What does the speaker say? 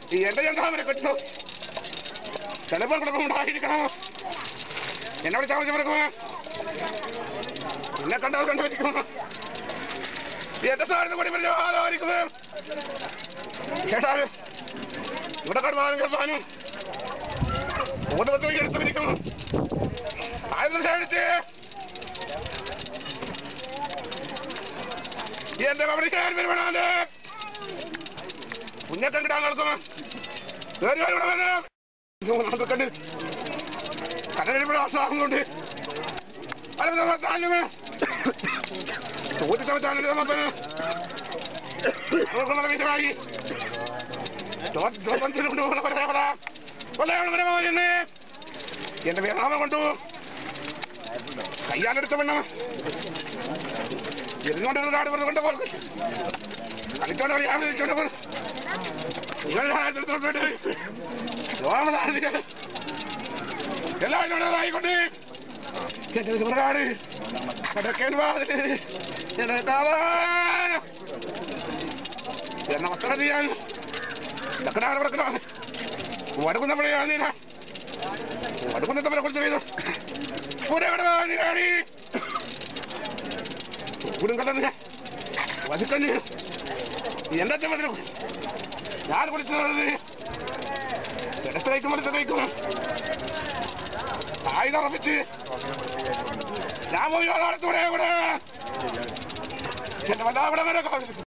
ഈ എന്റെ ചന്താമനെ കെട്ടു ചിലപ്പോൾ കുഴപ്പമുണ്ടായിരിക്കണം എന്നെ വിളിച്ചാൽ മതി മറക്കുമോ എന്നെ കണ്ടത് കണ്ടുവരിക്കും എന്റെ സാറിന് കൂടി വലിയ ആലോചിക്കുന്നത് കേട്ടാല് ഇവിടെ കടമാനും കേൾക്കാനും മൂന്ന് പത്ത് മണിക്ക് എടുത്ത് പിരിക്കും ആയിരം ശേഷിച്ച് എന്റെ പബ്ലിക്കാൻ വരുവാനാല് കുഞ്ഞത്തൻ കിട്ടാൻ നടത്തണം വേറെ ഇവിടെ വരാം കണ്ട് കടലിവിടെ ആസാഹം കൊണ്ട് അലമേ ചോദിച്ച വെച്ചാൽ നമുക്ക് വീട്ടിലായി എന്റെ വേണാമ കൊണ്ടു കയ്യാലെടുത്ത പെണ്ണം ഇരുന്നോണ്ട് കാട് വെറുതെ കൊണ്ട് പോലെ കളിച്ചോണ്ട് കളി ഞാൻ വിളിച്ചോണ്ട് പോ. നിങ്ങൾ എടുത്തോണ്ട് ലോകമതാരിക എല്ലാവരും ആയിക്കൊണ്ട് എന്റെ ചുമടാട് കടക്കേൻ വാതില് എന്നെ കാണാൻ എന്നെ മക്കളെ ചെയ്യാൻ ചക്കനാണ് കിടക്കണം വടക്കുന്ന പണിയാണ് നീന വടക്കുന്ന തമ്മിലെ കുറിച്ച് ചെയ്തു നീരാടി കൂടും കണ്ടത് വസിക്കഞ്ഞ് എന്റെ ചുമതല ഞാൻ കുളിച്ചത് ഇടത്തേക്കും വലത്തേക്കും ആയുധം ഉറപ്പിച്ച് ഞാൻ പോയി ഒരാളത്തൂടെ ഇവിടെ എന്റെ വല്ലാവിടെ വരെ